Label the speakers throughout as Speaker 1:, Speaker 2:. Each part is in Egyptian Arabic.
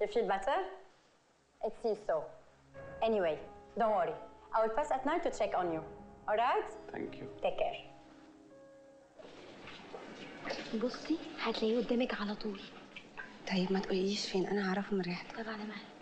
Speaker 1: You feel better? It seems so. Anyway, don't worry. I will pass at night to check on you. All right?
Speaker 2: ثانك يو
Speaker 1: Take care.
Speaker 3: بصي هتلاقيه قدامك على طول
Speaker 4: طيب ما تقوليش فين انا هعرفه من ريحته
Speaker 3: طبعا انا معاك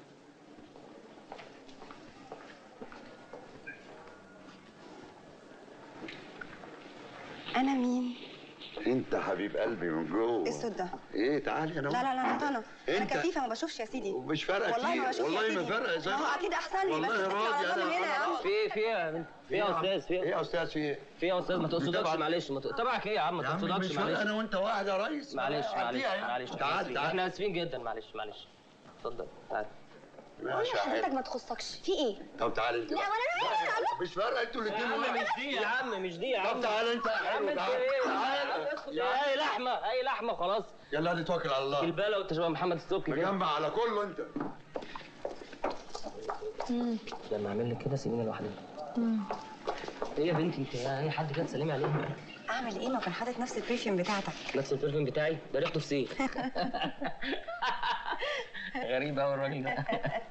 Speaker 4: انا مين
Speaker 2: انت حبيب قلبي من جوه
Speaker 4: ايه الصوت ده
Speaker 2: ايه تعالي انا
Speaker 4: لا لا لا انا انا انا
Speaker 2: انت-
Speaker 4: كفيفه ما بشوفش يا سيدي
Speaker 2: مش فارقه
Speaker 4: والله ما
Speaker 2: كتير
Speaker 4: بشوف يا
Speaker 2: والله ما
Speaker 4: سيدي.
Speaker 2: فارقه زي
Speaker 4: ما هو اكيد احسن لي
Speaker 2: والله
Speaker 4: بس اتكل
Speaker 2: راضي
Speaker 4: على الله من
Speaker 2: انا
Speaker 4: هنا يا عم
Speaker 5: في ايه في ايه يا بنت في ايه يا استاذ في
Speaker 2: ايه
Speaker 5: ايه
Speaker 2: يا استاذ في ايه
Speaker 5: في ايه يا استاذ ما تقصدكش
Speaker 2: بتبعت-
Speaker 5: معلش ما ت- تبعك ايه يا عم ما
Speaker 2: يا عم
Speaker 5: تقصدكش
Speaker 2: مش فارقه
Speaker 5: معلش
Speaker 2: انا وانت واحد يا ريس
Speaker 5: معلش معلش
Speaker 2: عديها يعني.
Speaker 5: معلش إحنا
Speaker 2: تعال
Speaker 5: آسفين.
Speaker 2: تعال
Speaker 5: احنا اسفين جدا معلش معلش اتفضل تعال
Speaker 2: ماشي يا
Speaker 3: حضرتك
Speaker 2: حبيبي
Speaker 3: ما تخصكش في ايه
Speaker 2: طب تعال انت
Speaker 3: لا
Speaker 2: بقى.
Speaker 3: ولا لا
Speaker 2: مش فارقه انتوا
Speaker 5: يا
Speaker 2: الاثنين
Speaker 5: عم مش دي يا عم مش دي يا عم
Speaker 2: طب تعال انت يا
Speaker 5: يا عم
Speaker 2: حلو
Speaker 5: انت
Speaker 2: تعال
Speaker 5: ايه
Speaker 2: تعال
Speaker 5: يا اي لحمه اي لحمه خلاص
Speaker 2: يلا نتوكل على الله
Speaker 5: البالة وانت شبه محمد السبكي كده
Speaker 2: مجمع على كله انت
Speaker 5: لما اعمل لك كده سيبيني لوحدي ايه يا بنتي انت يا اي حد كده تسلمي عليه
Speaker 4: اعمل ايه ما كان حاطط نفس البرفيوم بتاعتك
Speaker 5: نفس البرفيوم بتاعي ده ريحته فسيخ غريب قوي الراجل ده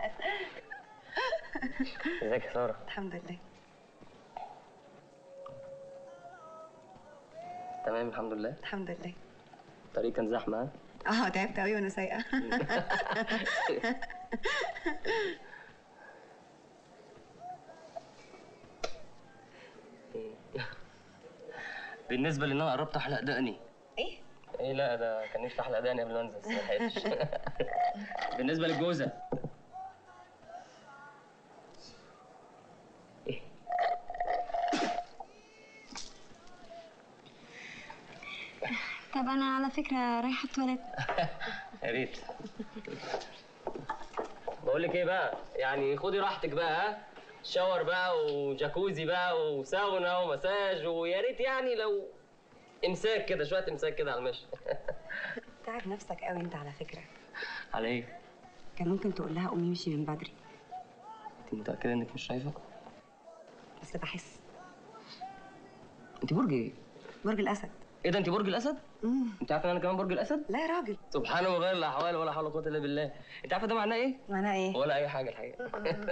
Speaker 5: ازيك يا ساره
Speaker 4: الحمد لله
Speaker 5: تمام الحمد لله
Speaker 4: الحمد لله
Speaker 5: الطريق كان زحمه ها
Speaker 4: اه تعبت قوي وانا سايقه
Speaker 5: بالنسبه لان انا قربت احلق دقني
Speaker 4: ايه
Speaker 5: ايه لا ده كان نفسي احلق دقني قبل ما انزل بس ما لحقتش بالنسبه للجوزه
Speaker 3: طب انا على فكره رايحه التواليت
Speaker 5: يا ريت بقول لك ايه بقى يعني خدي راحتك بقى ها شاور بقى وجاكوزي بقى وساونا ومساج ويا ريت يعني لو امساك كده شويه امساك كده على المشي
Speaker 4: تعب نفسك قوي انت على فكره
Speaker 5: على ايه؟
Speaker 4: كان ممكن تقول لها قومي امشي من بدري
Speaker 5: انت متاكده انك مش شايفه؟
Speaker 4: بس بحس
Speaker 5: انت برج ايه؟
Speaker 4: برج الاسد
Speaker 5: ايه ده انت برج الاسد؟
Speaker 4: امم
Speaker 5: انت عارفه ان انا كمان برج الاسد؟
Speaker 4: لا يا راجل
Speaker 5: سبحان مغير الاحوال ولا حول ولا قوه الا بالله انت عارفه ده معناه ايه؟
Speaker 4: معناها ايه
Speaker 5: ولا اي حاجه الحقيقه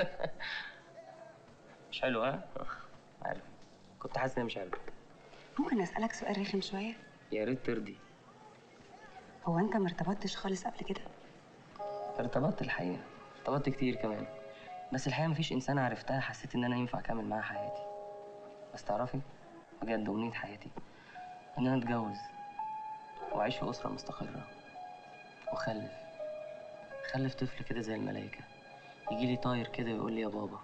Speaker 5: مش حلو ها؟ عارف كنت حاسس ان هي مش حلو
Speaker 4: ممكن اسالك سؤال رخم شويه
Speaker 5: يا ريت ترضي
Speaker 4: هو انت ما ارتبطتش خالص قبل كده
Speaker 5: ارتبطت الحقيقه ارتبطت كتير كمان بس الحقيقه مفيش انسانه عرفتها حسيت ان انا ينفع اكمل معاها حياتي بس تعرفي بجد امنيه حياتي ان انا اتجوز واعيش في اسره مستقره واخلف خلف طفل كده زي الملايكه يجي لي طاير كده ويقول لي يا بابا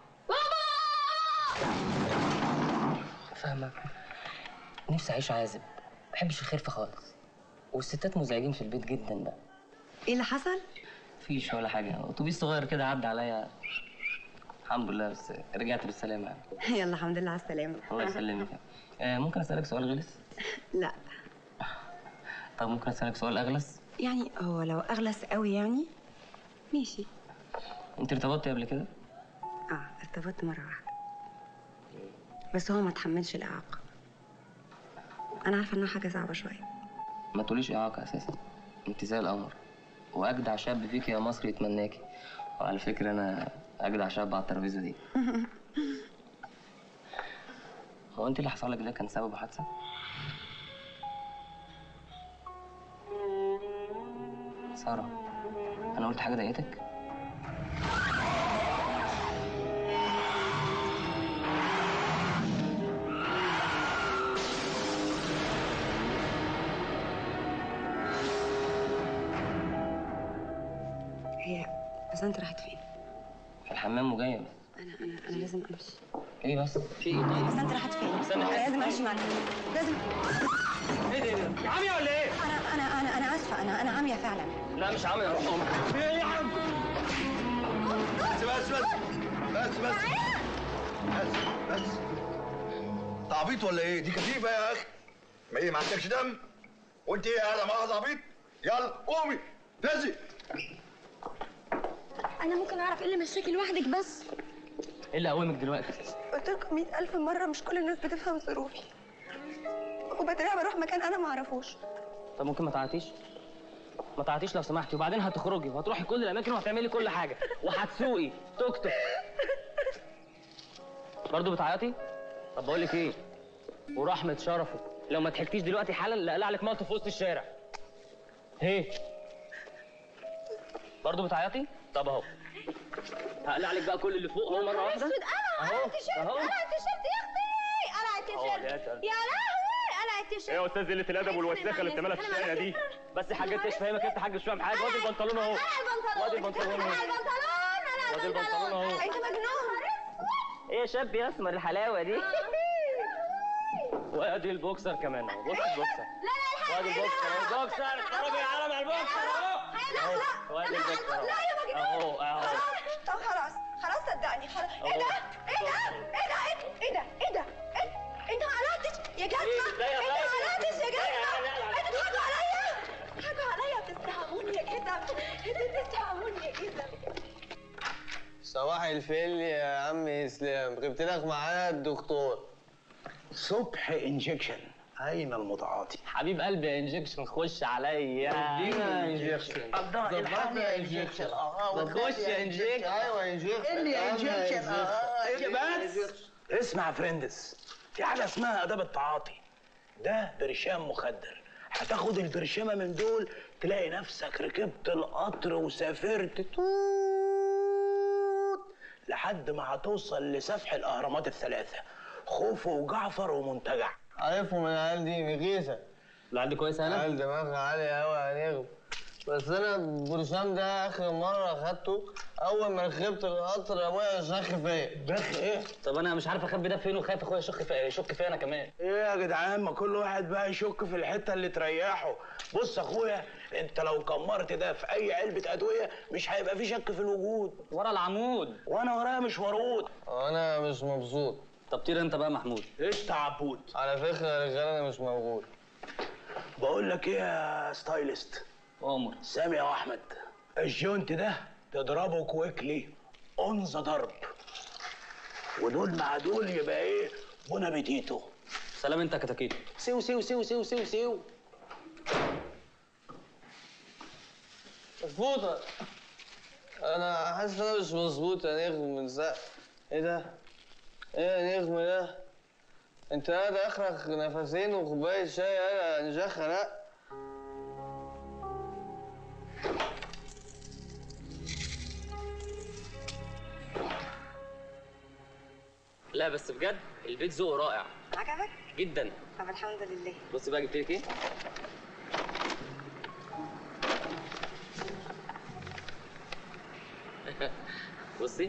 Speaker 5: فاهمه نفسي اعيش عازب ما بحبش الخلفه خالص والستات مزعجين في البيت جدا بقى
Speaker 4: ايه اللي حصل
Speaker 5: مفيش ولا حاجة أتوبيس صغير كده عدى عليا الحمد لله بس رجعت بالسلامة يعني
Speaker 4: يلا الحمد لله على السلامه
Speaker 5: الله يسلمك آه ممكن أسألك سؤال غلس؟
Speaker 4: لا
Speaker 5: طب ممكن أسألك سؤال أغلس؟
Speaker 4: يعني هو لو اغلس قوي يعني ماشي
Speaker 5: أنت ارتبطتي قبل كده؟
Speaker 4: اه ارتبطت مره واحده بس هو ما تحملش الاعاقه انا عارفه انها حاجه صعبه شويه
Speaker 5: ما تقوليش إعاقة أساسا أنت زي القمر وأجدع شاب فيك يا مصر يتمناكي وعلى فكرة أنا أجدع شاب على الترابيزة دي هو أنت اللي حصل لك ده كان سببه حادثة؟ سارة أنا قلت حاجة ضايقتك؟
Speaker 4: هي بس انت راحت فين
Speaker 5: في الحمام وجاية بس
Speaker 4: انا انا انا لازم امشي
Speaker 5: إيه بس؟ في إيه طيب؟
Speaker 4: بس انت راحت فين
Speaker 5: استنى
Speaker 4: انا
Speaker 5: بس.
Speaker 4: لازم امشي معاك لازم
Speaker 5: إيه ده إيه ده؟ عمي ولا إيه؟
Speaker 4: انا انا انا انا اسفه انا انا عاميه فعلا
Speaker 5: لا مش عمي يا روح أمك إيه يا عم؟
Speaker 2: بس بس بس بس بس بس بس انت عبيط ولا ايه؟ دي كتيبه يا اخي ما ايه ما عندكش دم؟ وانت ايه يا مؤاخذة عبيط؟ يلا قومي نزي
Speaker 3: انا ممكن اعرف ايه اللي مشاكي لوحدك بس
Speaker 5: إيه اللي قومك دلوقتي؟
Speaker 4: قلت لكم 100000 مره مش كل الناس بتفهم ظروفي وبتلاقي بروح مكان انا ما اعرفوش
Speaker 5: طب ممكن ما تعيطيش؟ ما تعيطيش لو سمحتي وبعدين هتخرجي وهتروحي كل الاماكن وهتعملي كل حاجه وهتسوقي توك توك برضه بتعيطي طب بقول لك ايه ورحمه شرفك لو ما ضحكتيش دلوقتي حالا لا اقلع لك ملط في وسط الشارع هي برضه بتعيطي طب اهو هقلع لك بقى كل اللي فوق اهو مره واحده
Speaker 3: اسود قلع
Speaker 5: أهو،
Speaker 3: قلع التيشيرت
Speaker 5: أهو.
Speaker 3: قلع التيشيرت يا اختي قلع
Speaker 5: أهو،
Speaker 3: التيشيرت
Speaker 5: يا
Speaker 3: يا لهوي قلع التيشيرت
Speaker 6: ايه يا استاذ قله الادب والوساخه اللي بتعملها في الشارع دي
Speaker 5: بس يا حاج انت مش فاهمك انت حاج مش فاهم حاجه وادي البنطلون اهو
Speaker 3: قلع
Speaker 5: وادي
Speaker 3: البنطلون
Speaker 5: البنطلون
Speaker 3: قلع
Speaker 5: اهو
Speaker 3: البنطلون قلع
Speaker 5: وادي البنطلون اهو
Speaker 3: انت مجنون
Speaker 5: ايه يا شاب يا اسمر الحلاوه دي وادي البوكسر كمان اهو بص البوكسر
Speaker 3: لا لا الحق
Speaker 5: وادي البوكسر اهو البوكسر اتفرجوا يا عالم على البوكسر اهو اهو وادي البوكسر اهو
Speaker 3: لا يا مجنون
Speaker 5: اهو اهو
Speaker 3: طب خلاص خلاص صدقني خلاص ايه ده ايه ده ايه ده ايه ده ايه ده إيه؟ انت ما قلعتش يا جزمه
Speaker 5: إزاي يا
Speaker 3: انت ما
Speaker 5: خالد؟
Speaker 3: قلعتش يا
Speaker 5: إزاي يا
Speaker 3: جزمه
Speaker 5: خالد؟
Speaker 3: انتوا بتضحكوا عليا بتضحكوا عليا بتستهوني يا جزم انتوا بتستهوني يا جزم
Speaker 7: صباح الفل يا عم اسلام جبت لك معانا الدكتور
Speaker 8: صبح انجكشن اين المتعاطي
Speaker 5: حبيب قلبي يا انجكشن خش عليا
Speaker 7: ادينا انجكشن
Speaker 8: الله الحقني انجكشن اه
Speaker 5: خش يا انجكشن
Speaker 7: ايوه انجكشن
Speaker 8: اللي انجكشن اه إيه بس اسمع يا فريندس في حاجه اسمها اداب التعاطي ده برشام مخدر هتاخد البرشامه من دول تلاقي نفسك ركبت القطر وسافرت توت لحد ما هتوصل لسفح الاهرامات الثلاثه خوفو وجعفر ومنتجع
Speaker 7: عارفهم العيال دي مغيثه
Speaker 5: العيال دي كويسه انا
Speaker 7: عيال دماغها عالية أوي هنغم بس أنا البرشام ده آخر مرة أخدته أول ما ركبت القطر أبويا شخ فيا
Speaker 8: بخ ايه
Speaker 5: طب انا مش عارف اخبي ده فين وخايف اخويا يشك في يشك فيا انا كمان
Speaker 8: ايه يا جدعان ما كل واحد بقى يشك في الحته اللي تريحه بص يا اخويا انت لو كمرت ده في اي علبه ادويه مش هيبقى في شك في الوجود
Speaker 5: ورا العمود
Speaker 8: وانا ورايا مش ورود
Speaker 7: وأنا مش مبسوط
Speaker 5: طب طير انت بقى محمود
Speaker 8: ايش عبود
Speaker 7: على فكرة يا رجالة أنا مش موجود
Speaker 8: بقول لك ايه يا ستايلست
Speaker 5: عمر
Speaker 8: سامي يا احمد الجونت ده تضربه كويكلي اون ذا ضرب ودول مع دول يبقى ايه بونا بيتيتو
Speaker 5: سلام انت يا كتاكيت
Speaker 8: سيو سيو سيو سيو سيو سيو
Speaker 7: مظبوطة أنا حاسس إن أنا مش مظبوط يا نجم من ساعة إيه ده؟ إيه يا نجم ده؟ أنت قاعد آخرك نفسين وكوباية شاي أنا نجخة لأ
Speaker 5: لا بس بجد البيت ذوقه رائع
Speaker 4: عجبك؟
Speaker 5: جدا
Speaker 4: طب الحمد لله
Speaker 5: بصي بقى جبت لك ايه بصي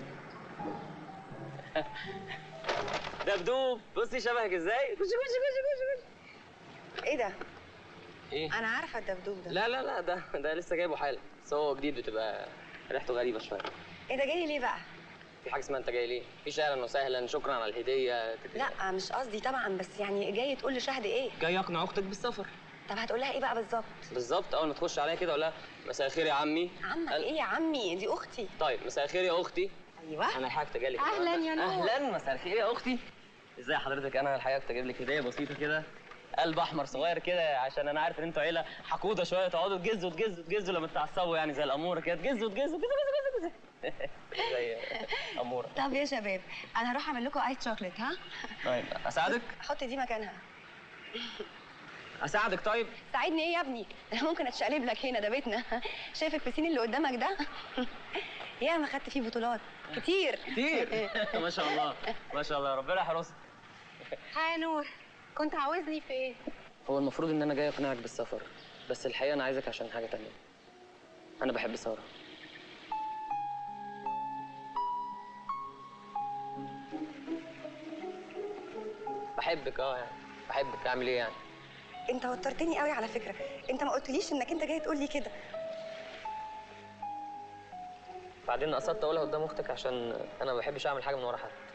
Speaker 5: دبدوب بصي شبهك ازاي خشي خشي خشي خشي خشي
Speaker 4: ايه ده؟
Speaker 5: ايه
Speaker 4: انا عارفه الدبدوب ده
Speaker 5: لا لا لا ده ده لسه جايبه حالا بس هو جديد بتبقى ريحته غريبه شويه
Speaker 4: ايه ده جاي ليه بقى؟
Speaker 5: في حاجه اسمها انت جاي ليه مفيش اهلا وسهلا شكرا على الهديه
Speaker 4: لا مش قصدي طبعا بس يعني جاي تقول لشهد ايه؟
Speaker 5: جاي اقنع اختك بالسفر
Speaker 4: طب هتقول لها ايه بقى بالظبط؟
Speaker 5: بالظبط اول ما تخش عليا كده اقول لها مساء الخير يا عمي
Speaker 4: عمك
Speaker 5: قال-
Speaker 4: ايه يا عمي دي اختي
Speaker 5: طيب مساء الخير يا اختي
Speaker 4: ايوه
Speaker 5: انا الحقيقه كنت جاي لك
Speaker 4: أهلاً يا نور.
Speaker 5: اهلا مساء الخير يا اختي ازاي حضرتك انا الحقيقه كنت جايب لك هديه بسيطه كده قلب احمر صغير كده عشان انا عارف ان انتوا عيله حقوده شويه تقعدوا تجزوا تجزوا تجزوا لما تتعصبوا يعني زي الاموره كده تجزوا تجزوا تجزوا تجزوا تجزوا زي اموره
Speaker 4: طب يا شباب انا هروح اعمل لكم ايس شوكليت ها؟
Speaker 5: طيب اساعدك
Speaker 4: حط دي مكانها
Speaker 5: اساعدك طيب
Speaker 4: ساعدني ايه يا ابني؟ انا ممكن اتشقلب لك هنا ده بيتنا شايف البسين اللي قدامك ده؟ يا ما خدت فيه بطولات كتير
Speaker 5: كتير ما شاء الله ما شاء الله ربنا يحرسك
Speaker 3: هاي نور كنت عاوزني في ايه؟
Speaker 5: هو المفروض ان انا جاي اقنعك بالسفر بس الحقيقه انا عايزك عشان حاجه تانية انا بحب ساره بحبك اه يعني بحبك اعمل ايه يعني
Speaker 4: انت وترتني قوي على فكره انت ما قلتليش انك انت جاي تقول لي كده
Speaker 5: بعدين قصدت اقولها قدام اختك عشان انا ما بحبش اعمل حاجه من ورا حد